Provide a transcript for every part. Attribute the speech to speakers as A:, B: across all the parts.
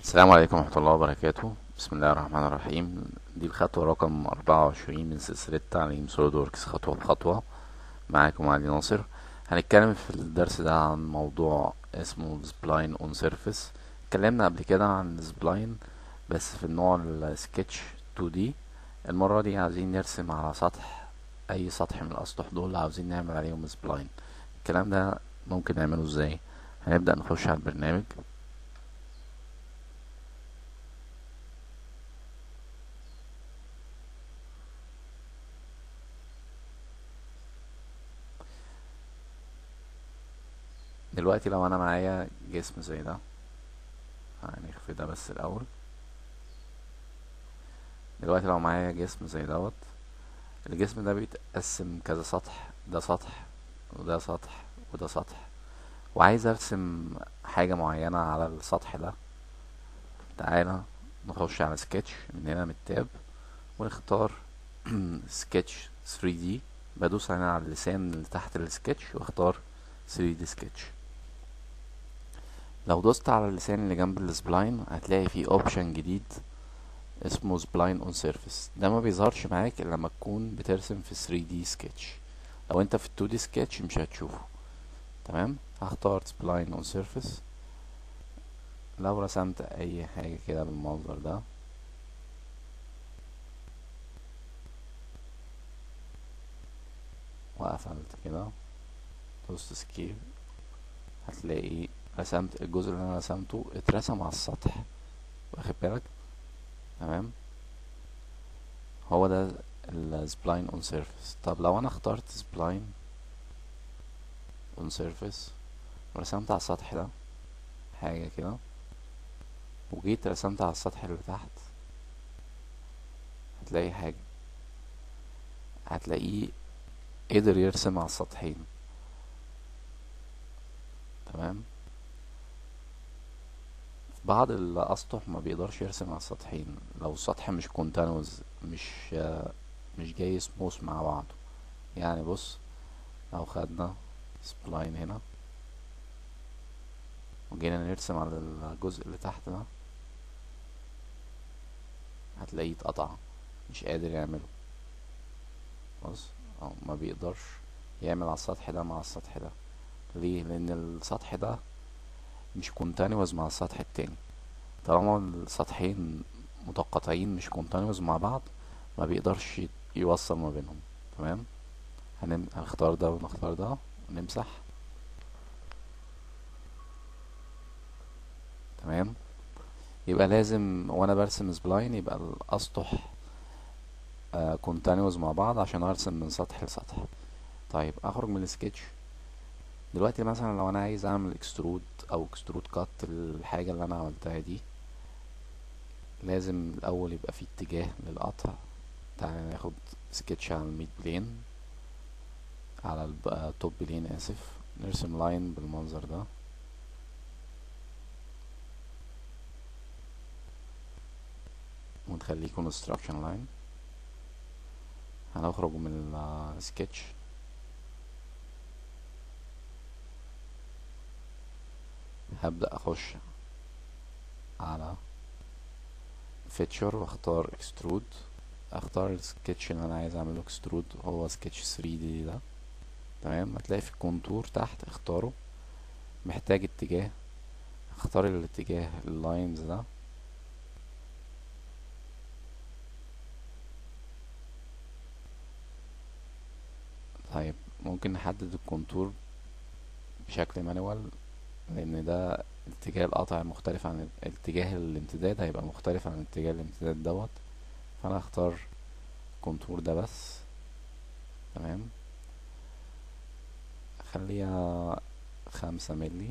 A: السلام عليكم ورحمة الله وبركاته بسم الله الرحمن الرحيم دي الخطوة رقم أربعة وعشرين من سلسلة تعليم سوليد وركس خطوة بخطوة معاكم علي ناصر هنتكلم في الدرس ده عن موضوع اسمه سبلاين اون سيرفيس اتكلمنا قبل كده عن سبلاين بس في النوع السكتش 2 دي المرة دي عايزين نرسم على سطح أي سطح من الأسطح دول عاوزين نعمل عليهم سبلاين الكلام ده ممكن نعمله ازاي هنبدأ نخش على البرنامج دلوقتي لو انا معايا جسم زي ده هنخفي ده بس الاول دلوقتي لو معايا جسم زي دوت الجسم ده بيتقسم كذا سطح ده سطح وده سطح وده سطح وعايز ارسم حاجة معينة على السطح ده تعالى نخش على سكتش من هنا من التاب ونختار سكتش 3 دي بدوس هنا على اللسان اللي تحت السكتش واختار 3 دي سكتش لو دوست على اللسان اللي جنب السبلاين هتلاقي فيه اوبشن جديد اسمه سبلاين اون سيرفيس ده ما بيظهرش معاك الا لما تكون بترسم في 3 دي سكتش لو انت في 2 دي سكتش مش هتشوفه تمام هختار سبلاين اون سيرفيس لو رسمت اي حاجة كده بالمنظر ده وقفلت كده دوست سكيب هتلاقي رسمت الجزء اللي انا رسمته اترسم على السطح واخد بالك تمام هو ده السبلاين اون سيرفيس طب لو انا اخترت سبلاين اون سيرفيس ورسمت على السطح ده حاجة كده وجيت رسمت على السطح اللي تحت هتلاقي حاجة هتلاقيه قدر يرسم على السطحين تمام بعض الاسطح ما بيقدرش يرسم على السطحين لو السطح مش كونتينوس مش مش جاي سموث مع بعضه يعني بص لو خدنا سبلاين هنا وجينا نرسم على الجزء اللي تحت ده هتلاقيه اتقطع مش قادر يعمله بص أو ما بيقدرش يعمل على السطح ده مع السطح ده ليه لان السطح ده مش كونتينوس مع السطح التاني طالما السطحين متقاطعين مش كونتينوس مع بعض ما بيقدرش يوصل ما بينهم تمام هنم... هنختار ده ونختار ده ونمسح تمام يبقى لازم وانا برسم سبلاين يبقى الاسطح كونتينوس مع بعض عشان ارسم من سطح لسطح طيب اخرج من السكتش دلوقتي مثلا لو انا عايز اعمل اكسترود او اكسترود كات الحاجه اللي انا عملتها دي لازم الاول يبقى في اتجاه للقطع تعالى ناخد سكتش على الميد بلين على التوب بلين اسف نرسم لاين بالمنظر ده ونخليه كونستراكشن لاين هنخرج من السكتش هبدأ اخش على فيتشر واختار اكسترود اختار السكتش اللي انا عايز اعمله اكسترود هو سكتش 3 دي ده تمام هتلاقي في الكونتور تحت اختاره محتاج اتجاه اختار الاتجاه اللاينز ده طيب ممكن نحدد الكونتور بشكل مانوال لان ده اتجاه القطع مختلف عن اتجاه الامتداد هيبقى مختلف عن اتجاه الامتداد دوت فانا هختار الكونتور ده بس تمام خليها خمسة ملي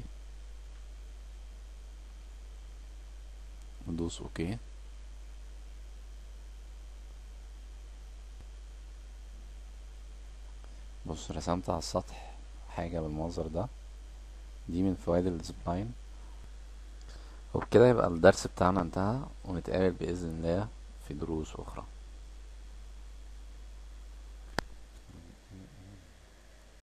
A: ندوس اوكي بص رسمت على السطح حاجة بالمنظر ده دي من فوائد السبلاين وبكده يبقى الدرس بتاعنا انتهى ونتقابل بإذن الله في دروس أخرى